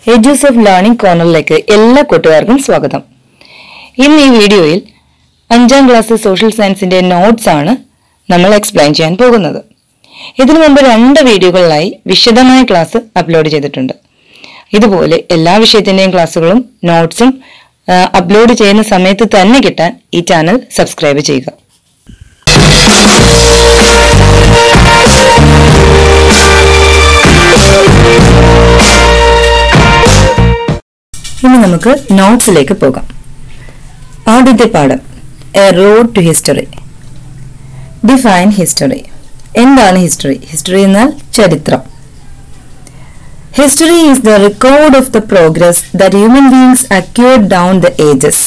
എഡ്യൂസ് of learning കോർണറിലേക്ക് എല്ലാ കൂട്ടുകാർക്കും സ്വാഗതം ഇന്ന് ഈ വീഡിയോയിൽ അഞ്ചാം ക്ലാസ് സോഷ്യൽ സയൻസിന്റെ നോട്ട്സ് ആണ് നമ്മൾ എക്സ്പ്ലെയിൻ ചെയ്യാൻ പോകുന്നത് ഇതിനു മുമ്പ് രണ്ട് വീഡിയോകളിലായി വിശദമായ ക്ലാസ് അപ്ലോഡ് ചെയ്തിട്ടുണ്ട് ഇതുപോലെ എല്ലാ വിഷയത്തിന്റെയും ക്ലാസ്സുകളും നോട്ട്സും അപ്ലോഡ് ചെയ്യുന്ന സമയത്ത് തന്നെ കിട്ടാൻ ഈ ചാനൽ സബ്സ്ക്രൈബ് ചെയ്യുക ഇനി നമുക്ക് നോട്ട്സിലേക്ക് പോകാം ആദ്യത്തെ പാഠം a road to history define history എന്താണ് ഹിസ്റ്ററി ഹിസ്റ്ററി എന്നാൽ ചരിത്രം history is the record of the progress that human beings acquired down the ages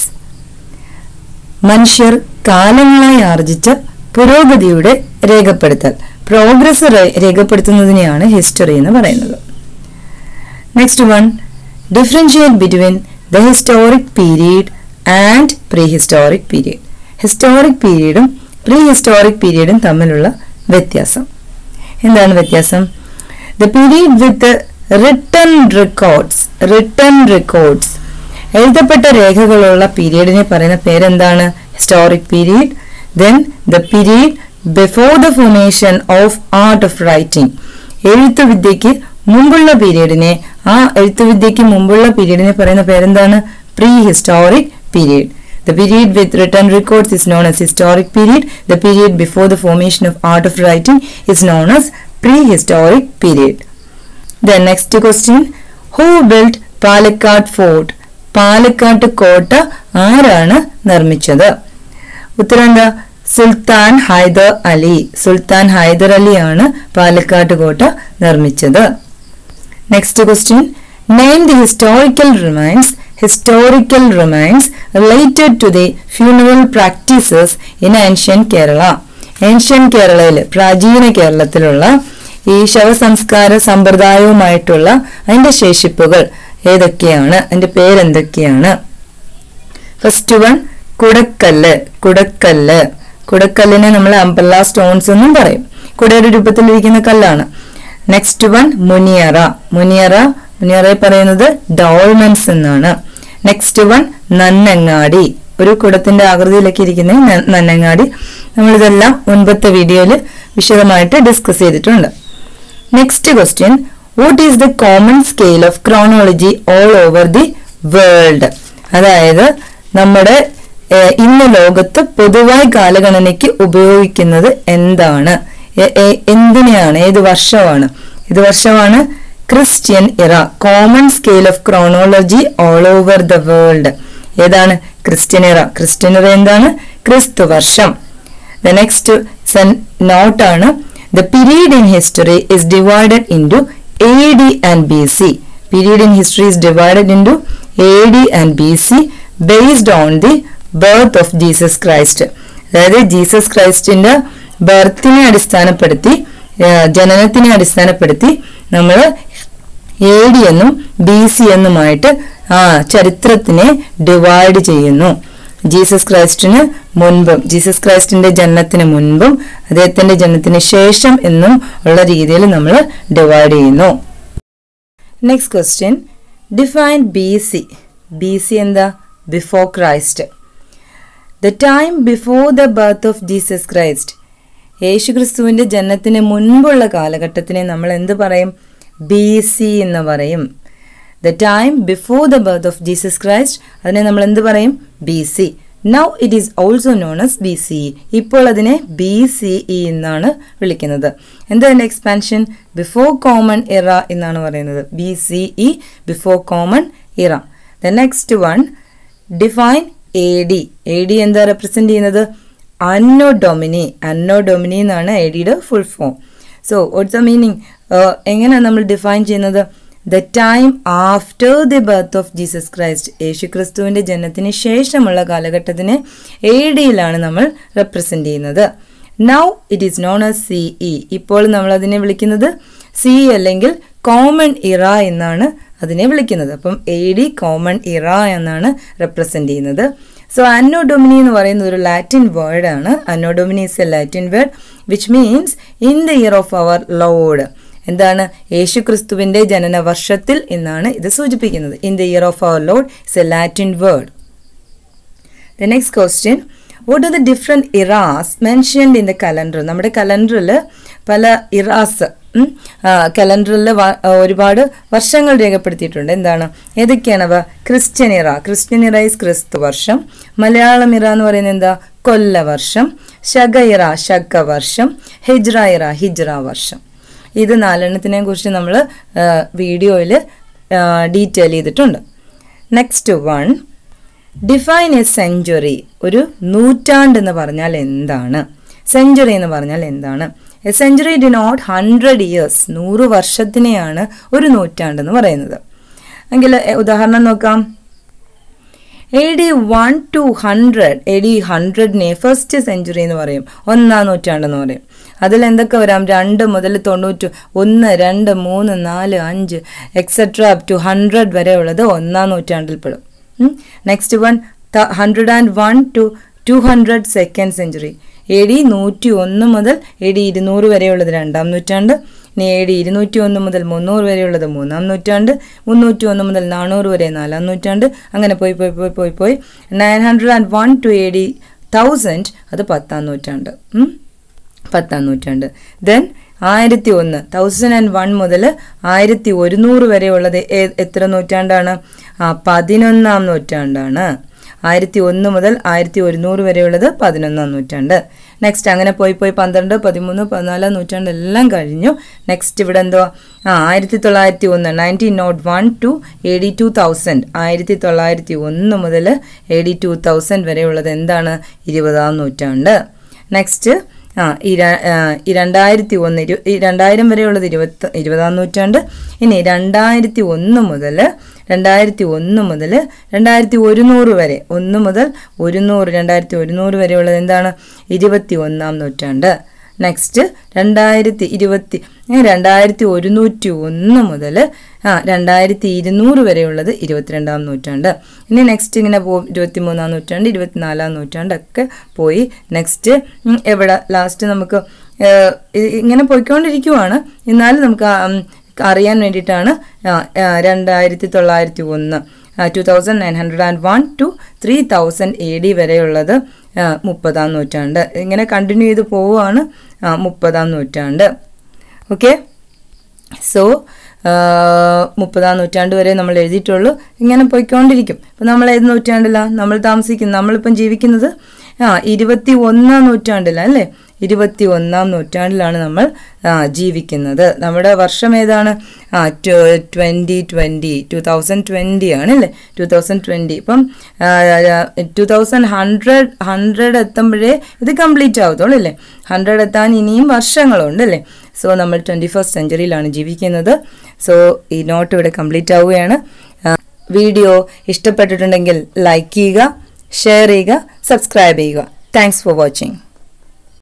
മനുഷ്യർ കാലങ്ങളായി ആർജിച്ച പുരോഗതിയുടെ രേഖപ്പെടുത്തൽ പ്രോഗ്രസ് രേഖപ്പെടുത്തുന്നതിനെയാണ് ഹിസ്റ്ററി എന്ന് പറയുന്നത് next one differentiate between the historic period and pre historic period historic പീരീഡും pre historic പീരീഡും തമ്മിലുള്ള വ്യത്യാസം എന്താണ് വ്യത്യാസം the period with written records written records എഴുതപ്പെട്ട രേഖകളുള്ള പീരീഡിനെ പറയുന്ന പേരെന്താണ് historic period then the period before the formation of art of writing എഴുത്തുവിദ്യയ്ക്ക് മുമ്പുള്ള പീരീഡിനെ ആ എഴുത്തുവിദ്യയ്ക്ക് മുമ്പുള്ള പീരീഡിനെ പറയുന്ന പേരെന്താണ് pre historic period The period with written records is known as historic period. The period before the formation of art of writing is known as prehistoric period. The next question Who built Palakkad Fort? പാലക്കാട്ട് കോട്ട ആരാണ് നിർമ്മിച്ചത് ഉത്തരം എന്താ സുൽത്താൻ ഹൈദർ അലി സുൽത്താൻ ഹൈദർ അലിയാണ് പാലക്കാട്ട് കോട്ട നിർമ്മിച്ചത് next question name the historical remains historical remains related to the funeral practices in ancient Kerala. Ancient കേരളയിൽ പ്രാചീന കേരളത്തിലുള്ള ഈ ശവസംസ്കാര സമ്പ്രദായവുമായിട്ടുള്ള അതിന്റെ ശേഷിപ്പുകൾ ഏതൊക്കെയാണ് അതിന്റെ പേരെന്തൊക്കെയാണ് ഫസ്റ്റ് വൺ കുടക്കല്ല് കുടക്കല്ല് കുടക്കല്ലിനെ നമ്മൾ അമ്പല്ല സ്റ്റോൺസ് എന്നും പറയും കുടയുടെ രൂപത്തിലിരിക്കുന്ന കല്ലാണ് നെക്സ്റ്റ് വൺ മുനിയറ മുനിയറ മുനിയറയെ പറയുന്നത് ഡോൾമെൻസ് എന്നാണ് നെക്സ്റ്റ് വൺ നന്നങ്ങാടി ഒരു കുടത്തിന്റെ ആകൃതിയിലൊക്കെ ഇരിക്കുന്ന നന്നങ്ങാടി നമ്മളിതെല്ലാം മുൻപത്തെ വീഡിയോയിൽ വിശദമായിട്ട് ഡിസ്കസ് ചെയ്തിട്ടുണ്ട് next question what is the common scale of chronology all over the world അതായത് നമ്മുടെ ഇന്ന് ലോകത്ത് പൊതുവായി കാലഗണനയ്ക്ക് ഉപയോഗിക്കുന്നത് എന്താണ് എന്തിനെയാണ് ഏത് വർഷമാണ് ഏത് വർഷമാണ് Christian era common scale of chronology all over the world ഏതാണ് ക്രിസ്ത്യൻ ഇറ ക്രിസ്ത്യൻ ഇറ എന്താണ് ക്രിസ്തു വർഷം ദ നെക്സ്റ്റ് നോട്ടാണ് the period in history is divided into A D and B C period in history is divided into A D and B C based on the birth of Jesus Christ അതായത് Jesus ക്രൈസ്റ്റിന്റെ ബർത്തിനെ അടിസ്ഥാനപ്പെടുത്തി ജനനത്തിനെ അടിസ്ഥാനപ്പെടുത്തി നമ്മൾ A D എന്നും B C എന്നുമായിട്ട് ആ ചരിത്രത്തിനെ ഡിവൈഡ് ചെയ്യുന്നു ജീസസ് ക്രൈസ്റ്റിന് മുൻപും ജീസസ് ക്രൈസ്റ്റിന്റെ ജനനത്തിന് മുൻപും അദ്ദേഹത്തിന്റെ ജനനത്തിന് ശേഷം എന്നും ഉള്ള രീതിയിൽ നമ്മൾ ഡിവൈഡ് ചെയ്യുന്നു next question define B C B C എന്താ before Christ the time before the birth of Jesus Christ യേശുക്രിസ്തുവിന്റെ ജനനത്തിന് മുൻപുള്ള കാലഘട്ടത്തിനെ നമ്മൾ എന്ത് പറയും ബി സി എന്ന് പറയും the time before the birth of Jesus Christ അതിനെ നമ്മൾ എന്ത് പറയും B C now it is also known as B C ഇപ്പോൾ അതിനെ ബി സി ഇ എന്നാണ് വിളിക്കുന്നത് എന്താ അതിന്റെ എക്സ്പാൻഷൻ ബിഫോർ കോമൺ ഇറ എന്നാണ് പറയുന്നത് B C E before common era the next one define A D A D എന്താ represent ചെയ്യുന്നത് അന്നോ ഡൊമിനി അന്നോ ഡൊമിനി എന്നാണ് എ ഡിയുടെ full form so what's the meaning എങ്ങനെയാണ് നമ്മൾ ഡിഫൈൻ ചെയ്യുന്നത് the time after the birth of Jesus Christ യേശു ക്രിസ്തുവിന്റെ ജനനത്തിന് ശേഷമുള്ള കാലഘട്ടത്തിനെ എ ഡിയിലാണ് നമ്മൾ റെപ്രസെന്റ് ചെയ്യുന്നത് now it is known as C E ഇപ്പോൾ നമ്മൾ അതിനെ വിളിക്കുന്നത് സി അല്ലെങ്കിൽ കോമൺ ഇറ എന്നാണ് അതിനെ വിളിക്കുന്നത് അപ്പം എ ഡി കോമൺ ഇറ എന്നാണ് റെപ്രസെന്റ് ചെയ്യുന്നത് സോ അന്നോഡൊമിനി എന്ന് പറയുന്ന ഒരു ലാറ്റിൻ വേർഡ് ആണ് Anno Domini is a Latin word which means in the year of our Lord എന്താണ് യേശു ക്രിസ്തുവിന്റെ ജനന വർഷത്തിൽ എന്നാണ് ഇത് സൂചിപ്പിക്കുന്നത് in the year of our Lord is a Latin word the next question what are the different eras mentioned in the calendar നമ്മുടെ കലണ്ടറിൽ പല ഇറാസ് കലണ്ടറിൽ ഒരുപാട് വർഷങ്ങൾ രേഖപ്പെടുത്തിയിട്ടുണ്ട് എന്താണ് ഏതൊക്കെയാണ് അവ ക്രിസ്ത്യൻ ഇറ ക്രിസ്ത്യൻ ഇറ ഇസ് ക്രിസ്തു വർഷം മലയാളം ഇറ എന്ന് പറയുന്നത് എന്താ കൊല്ലവർഷം ശക ഇറ ശക വർഷം ഹിജ്റ ഇറ ഹിജ്റ വർഷം ഇത് നാലെണ്ണത്തിനെ കുറിച്ച് നമ്മൾ വീഡിയോയിൽ ഡീറ്റെയിൽ ചെയ്തിട്ടുണ്ട് next one define a century ഒരു നൂറ്റാണ്ട് എന്ന് പറഞ്ഞാൽ എന്താണ് സെഞ്ചുറി എന്ന് പറഞ്ഞാൽ എന്താണ് a century denote hundred years നൂറ് വർഷത്തിനെയാണ് ഒരു നൂറ്റാണ്ട് എന്ന് പറയുന്നത് എങ്കിൽ എ, ഉദാഹരണം നോക്കാം A D one to hundred A D ഹൺഡ്രഡിനെ ഫസ്റ്റ് സെഞ്ചുറി എന്ന് പറയും ഒന്നാം നൂറ്റാണ്ടെന്ന് പറയും അതിൽ എന്തൊക്കെ വരാം രണ്ട് മുതൽ തൊണ്ണൂറ്റ് ഒന്ന് രണ്ട് മൂന്ന് നാല് അഞ്ച് എക്സെട്ര അപ് ടു ഹൺഡ്രഡ് വരെ ഉള്ളത് ഒന്നാം നൂറ്റാണ്ടിൽ പെടും next one hundred and one to two hundred second century A D നൂറ്റി ഒന്ന് മുതൽ എ ഡി ഇരുന്നൂറ് വരെയുള്ളത് രണ്ടാം നൂറ്റാണ്ട് ഇനി എ ഡി ഇരുന്നൂറ്റി ഒന്ന് മുതൽ മുന്നൂറ് വരെയുള്ളത് മൂന്നാം നൂറ്റാണ്ട് മുന്നൂറ്റി ഒന്ന് മുതൽ നാനൂറ് വരെ നാലാം നൂറ്റാണ്ട് അങ്ങനെ പോയി പോയി പോയി പോയി പോയി nine hundred and one to A D thousand അത് പത്താം നൂറ്റാണ്ട് ഉം? പത്താം നൂറ്റാണ്ട് ദെൻ ആയിരത്തി ഒന്ന് തൗസൻഡ് ആൻഡ് വൺ മുതൽ ആയിരത്തി ഒരുന്നൂറ് വരെയുള്ളത് ഏ- എത്ര നൂറ്റാണ്ടാണ് ആ പതിനൊന്നാം നൂറ്റാണ്ടാണ് ആയിരത്തി ഒന്ന് മുതൽ ആയിരത്തി ഒരുന്നൂറ് വരെയുള്ളത് പതിനൊന്നാം നൂറ്റാണ്ട് നെക്സ്റ്റ് അങ്ങനെ പോയി പോയി പന്ത്രണ്ട് പതിമൂന്ന് പതിനാലാം നൂറ്റാണ്ട് എല്ലാം കഴിഞ്ഞു നെക്സ്റ്റ് ഇവിടെ എന്തോ ആ ആയിരത്തി തൊള്ളായിരത്തി ഒന്ന് nineteen nought one to A D two thousand ആയിരത്തി തൊള്ളായിരത്തി ഒന്ന് മുതൽ എ ഡി ടു തൗസൻഡ് വരെയുള്ളത് എന്താണ് ഇരുപതാം നൂറ്റാണ്ട് നെക്സ്റ്റ് ആ ഈ ര- ആ, ഈ രണ്ടായിരത്തി ഒന്ന് ഇരു ഈ രണ്ടായിരം വരെയുള്ളത് ഇരുപത്തി ഇരുപതാം നൂറ്റാണ്ട് ഇനി രണ്ടായിരത്തി ഒന്ന് മുതൽ രണ്ടായിരത്തി ഒന്ന് മുതൽ രണ്ടായിരത്തി ഒരുന്നൂറ് വരെ ഒന്ന് മുതൽ ഒരുന്നൂറ് രണ്ടായിരത്തി ഒരുന്നൂറ് വരെയുള്ളത് എന്താണ് ഇരുപത്തി ഒന്നാം നൂറ്റാണ്ട് നെക്സ്റ്റ് രണ്ടായിരത്തി ഇരുപത്തി ഏ, രണ്ടായിരത്തി ഒരുന്നൂറ്റി ഒന്ന് മുതൽ ആ രണ്ടായിരത്തി ഇരുന്നൂറ് വരെയുള്ളത് ഇരുപത്തിരണ്ടാം നൂറ്റാണ്ട് ഇനി നെക്സ്റ്റ് ഇങ്ങനെ പോകും ഇരുപത്തി മൂന്നാം നൂറ്റാണ്ട് ഇരുപത്തിനാലാം നൂറ്റാണ്ടൊക്കെ പോയി നെക്സ്റ്റ് എവിടെ ലാസ്റ്റ് നമുക്ക് ഏ, ഇ- ഇങ്ങനെ പോയിക്കൊണ്ടിരിക്കുവാണ് എന്നാലും നമുക്ക് ആ, ഉം, അറിയാൻ വേണ്ടിയിട്ടാണ് ആ, ആ, രണ്ടായിരത്തി തൊള്ളായിരത്തി ഒന്ന് two thousand nine hundred and one to three thousand A D വരെയുള്ളത് ആ, മുപ്പതാം നൂറ്റാണ്ട് ഇങ്ങനെ കണ്ടിന്യൂ ചെയ്ത് പോവുകയാണ് ആ, മുപ്പതാം നൂറ്റാണ്ട് ഓക്കെ സോ മുപ്പതാം നൂറ്റാണ്ട് വരെ നമ്മൾ എഴുതിയിട്ടുള്ളൂ ഇങ്ങനെ പോയിക്കൊണ്ടിരിക്കും ഇപ്പം നമ്മൾ ഏത് നൂറ്റാണ്ടിലാണ് നമ്മൾ താമസിക്കുന്നത് നമ്മളിപ്പം ജീവിക്കുന്നത് ആ ഇരുപത്തി ഒന്നാം നൂറ്റാണ്ടിലാണ് അല്ലേ ഇരുപത്തി ഒന്നാം നൂറ്റാണ്ടിലാണ് നമ്മൾ ആ, ജീവിക്കുന്നത് നമ്മുടെ വർഷം ഏതാണ് ആ twenty twenty two thousand twenty ആണ് അല്ലേ ടു തൗസൻഡ് ട്വൻറ്റി ഇപ്പം ടു തൗസൻഡ് ഹൺഡ്രഡ് ഹൺഡ്രഡ് എത്തുമ്പോഴേ ഇത് കംപ്ലീറ്റ് ആവത്തുള്ളൂ അല്ലേ ഹൺഡ്രഡ് എത്താൻ ഇനിയും വർഷങ്ങളുണ്ട് അല്ലേ സോ നമ്മൾ ട്വൻറ്റി ഫസ്റ്റ് സെഞ്ചുറിയിലാണ് ജീവിക്കുന്നത് സോ ഈ നോട്ട് ഇവിടെ കംപ്ലീറ്റ് ആവുകയാണ് ആ, വീഡിയോ ഇഷ്ടപ്പെട്ടിട്ടുണ്ടെങ്കിൽ ലൈക്ക് ചെയ്യുക ഷെയർ ചെയ്യുക സബ്സ്ക്രൈബ് ചെയ്യുക താങ്ക്സ് ഫോർ വാച്ചിങ്